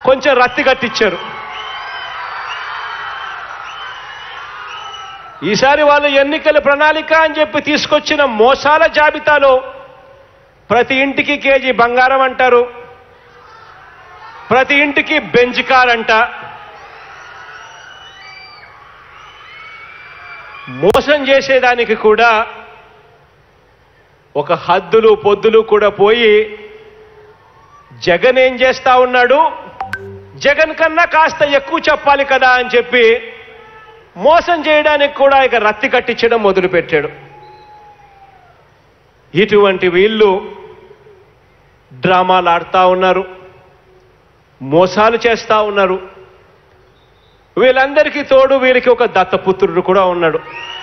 కొంచెం రత్తి కట్టించారు ఈసారి వాళ్ళు ఎన్నికల ప్రణాళిక అని చెప్పి తీసుకొచ్చిన మోసాల జాబితాలో ప్రతి ఇంటికి కేజీ బంగారం అంటారు ప్రతి ఇంటికి బెంజ్ కార్ అంట మోసం చేసేదానికి కూడా ఒక హద్దులు పొద్దులు కూడా పోయి జగన్ ఏం చేస్తా ఉన్నాడు జగన్ కన్నా కాస్త ఎక్కువ చెప్పాలి కదా అని చెప్పి మోసం చేయడానికి కూడా ఇక రత్తి కట్టించడం మొదలుపెట్టాడు ఇటువంటి వీళ్ళు డ్రామాలు ఆడుతూ ఉన్నారు మోసాలు చేస్తూ ఉన్నారు వీళ్ళందరికీ తోడు వీళ్ళకి ఒక దత్తపుత్రుడు కూడా ఉన్నాడు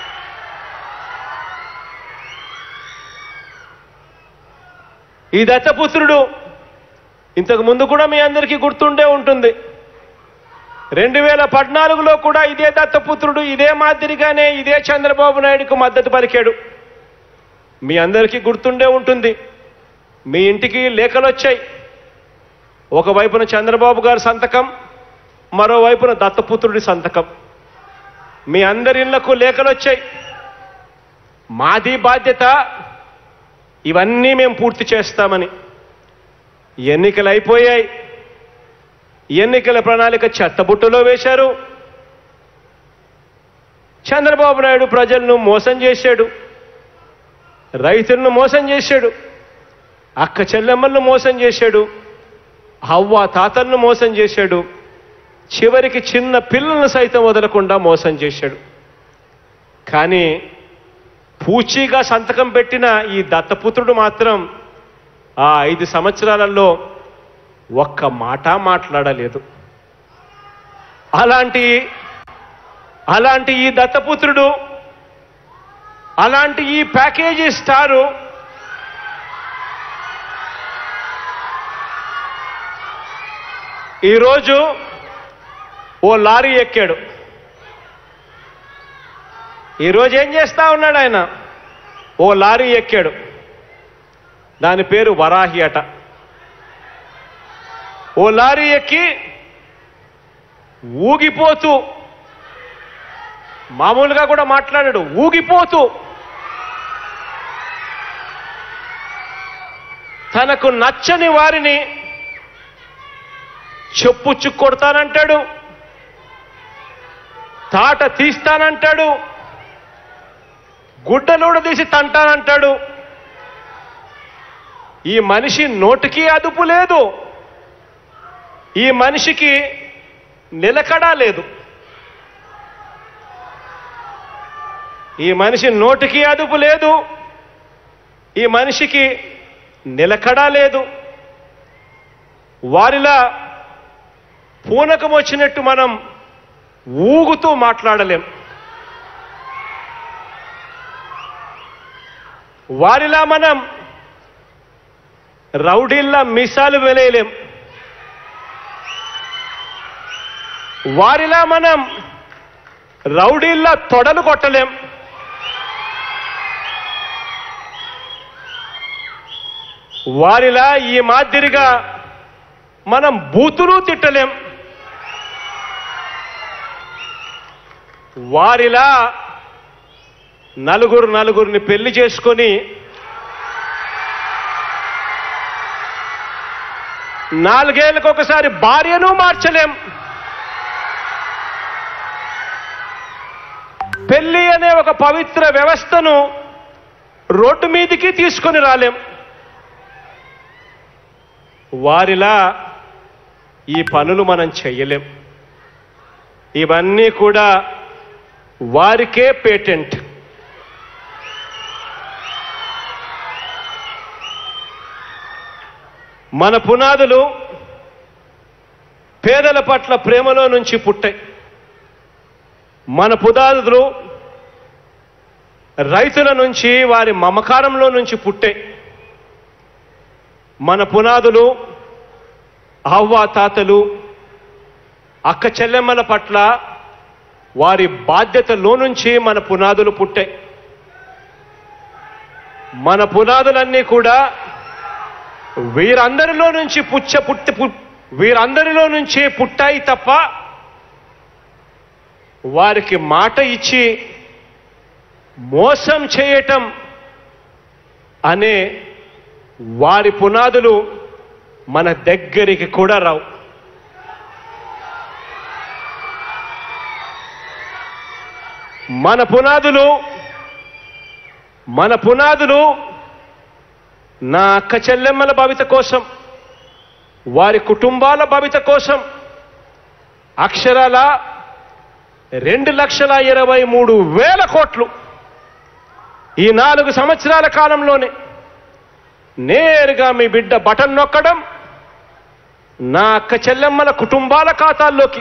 ఈ దత్తపుత్రుడు ఇంతకు ముందు కూడా మీ అందరికీ గుర్తుండే ఉంటుంది రెండు వేల పద్నాలుగులో కూడా ఇదే దత్తపుత్రుడు ఇదే మాదిరిగానే ఇదే చంద్రబాబు నాయుడుకు మద్దతు పలికాడు మీ అందరికీ గుర్తుండే ఉంటుంది మీ ఇంటికి లేఖలు వచ్చాయి ఒకవైపున చంద్రబాబు గారి సంతకం మరోవైపున దత్తపుత్రుడి సంతకం మీ అందరి ఇళ్లకు లేఖలు వచ్చాయి మాది బాధ్యత ఇవన్నీ మేము పూర్తి చేస్తామని ఎన్నికలు అయిపోయాయి ఎన్నికల ప్రణాళిక చెత్తబుట్టలో వేశారు చంద్రబాబు నాయుడు ప్రజలను మోసం చేశాడు రైతులను మోసం చేశాడు అక్క చెల్లెమ్మలను మోసం చేశాడు హవ్వ తాతలను మోసం చేశాడు చివరికి చిన్న పిల్లలను సైతం వదలకుండా మోసం చేశాడు కానీ పూచీగా సంతకం పెట్టిన ఈ దత్తపుత్రుడు మాత్రం ఆ ఐదు సంవత్సరాలలో ఒక్క మాట మాట్లాడలేదు అలాంటి అలాంటి ఈ దత్తపుత్రుడు అలాంటి ఈ ప్యాకేజీ స్టారు ఈరోజు ఓ లారీ ఎక్కాడు ఈరోజు ఏం చేస్తా ఉన్నాడు ఆయన ఓ లారీ ఎక్కాడు దాని పేరు వరాహి అట ఓ లారీ ఎక్కి ఊగిపోతూ మామూలుగా కూడా మాట్లాడాడు ఊగిపోతూ తనకు నచ్చని వారిని చెప్పుచ్చు కొడతానంటాడు తాట తీస్తానంటాడు గుడ్డలోడు తీసి తంటానంటాడు ఈ మనిషి నోటికి అదుపు లేదు ఈ మనిషికి నిలకడా లేదు ఈ మనిషి నోటికి అదుపు లేదు ఈ మనిషికి నిలకడా లేదు వారిలా పూనకం వచ్చినట్టు మనం ఊగుతూ మాట్లాడలేం వారిలా మనం రౌడీల్లా మిసాలు వెలేయలేం వారిలా మనం రౌడీల్లా తొడలు కొట్టలేం వారిలా ఈ మాదిరిగా మనం బూతులు తిట్టలేం వారిలా నలుగురు నలుగురిని పెళ్లి చేసుకొని నాలుగేళ్లకు ఒకసారి భార్యను మార్చలేం పెళ్లి అనే ఒక పవిత్ర వ్యవస్థను రోడ్డు మీదికి తీసుకొని రాలేం వారిలా ఈ పనులు మనం చెయ్యలేం ఇవన్నీ కూడా వారికే పేటెంట్ మన పునాదులు పేదల పట్ల ప్రేమలో నుంచి పుట్టాయి మన పునాదులు రైతుల నుంచి వారి మమకారంలో నుంచి పుట్టాయి మన పునాదులు అవ్వ తాతలు అక్క చెల్లెమ్మల పట్ల వారి బాధ్యతలో నుంచి మన పునాదులు పుట్టాయి మన పునాదులన్నీ కూడా వీరందరిలో నుంచి పుచ్చ పుట్టి పు- వీరందరిలో నుంచే పుట్టాయి తప్ప వారికి మాట ఇచ్చి మోసం చేయటం అనే వారి పునాదులు మన దగ్గరికి కూడా రావు మన పునాదులు మన పునాదులు నా అక్క చెల్లెమ్మల భవిత కోసం వారి కుటుంబాల భవిత కోసం అక్షరాల రెండు లక్షల ఇరవై మూడు వేల కోట్లు ఈ నాలుగు సంవత్సరాల కాలంలోనే నేరుగా మీ బిడ్డ బటన్ నొక్కడం నా అక్క చెల్లెమ్మల కుటుంబాల ఖాతాల్లోకి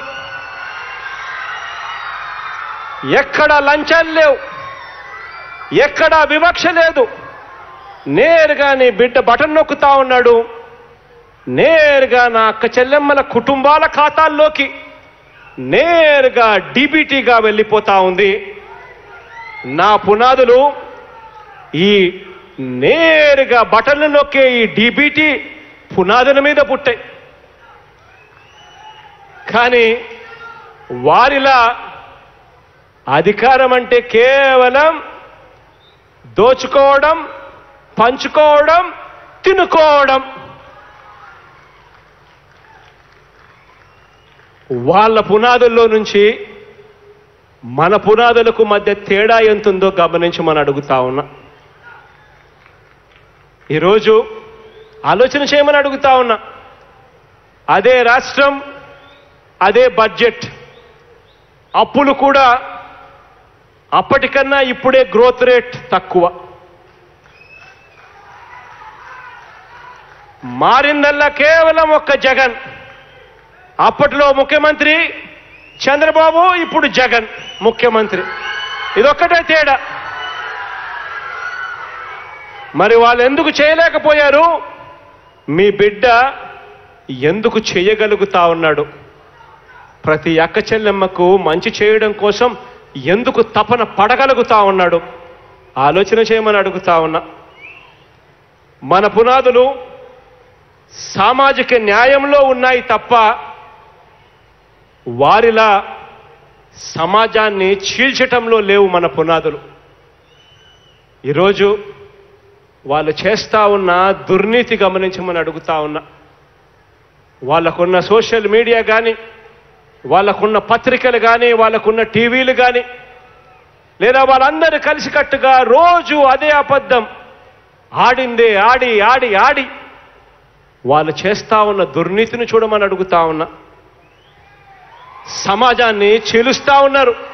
ఎక్కడా లంచాలు లేవు ఎక్కడా వివక్ష లేదు నేరుగా నీ బిడ్డ బటన్ నొక్కుతా ఉన్నాడు నేరుగా నా అక్క చెల్లెమ్మల కుటుంబాల ఖాతాల్లోకి నేరుగా డీబీటీగా వెళ్ళిపోతా ఉంది నా పునాదులు ఈ నేరుగా బటన్లు నొక్కే ఈ డీబీటీ పునాదుల మీద పుట్టాయి కానీ వారిలా అధికారం అంటే కేవలం దోచుకోవడం పంచుకోవడం తినుకోవడం వాళ్ళ పునాదుల్లో నుంచి మన పునాదులకు మధ్య తేడా ఎంతుందో గమనించమని అడుగుతా ఉన్నా ఈరోజు ఆలోచన చేయమని అడుగుతా ఉన్నా అదే రాష్ట్రం అదే బడ్జెట్ అప్పులు కూడా అప్పటికన్నా ఇప్పుడే గ్రోత్ రేట్ తక్కువ మారిందల్లా కేవలం ఒక్క జగన్ అప్పట్లో ముఖ్యమంత్రి చంద్రబాబు ఇప్పుడు జగన్ ముఖ్యమంత్రి ఇదొక్కటే తేడా మరి వాళ్ళు ఎందుకు చేయలేకపోయారు మీ బిడ్డ ఎందుకు చేయగలుగుతా ఉన్నాడు ప్రతి అక్క చెల్లెమ్మకు మంచి చేయడం కోసం ఎందుకు తపన పడగలుగుతా ఉన్నాడు ఆలోచన చేయమని అడుగుతా ఉన్నా మన పునాదులు సామాజిక న్యాయంలో ఉన్నాయి తప్ప వారిలా సమాజాన్ని చీల్చటంలో లేవు మన పునాదులు ఈరోజు వాళ్ళు చేస్తా ఉన్న దుర్నీతి గమనించమని అడుగుతా ఉన్నా వాళ్ళకున్న సోషల్ మీడియా కానీ వాళ్ళకున్న పత్రికలు కానీ వాళ్ళకున్న టీవీలు కానీ లేదా వాళ్ళందరూ కలిసికట్టుగా రోజు అదే అబద్ధం ఆడిందే ఆడి ఆడి ఆడి వాళ్ళు చేస్తా ఉన్న దుర్నీతిని చూడమని అడుగుతా ఉన్నా సమాజాన్ని చీలుస్తా ఉన్నారు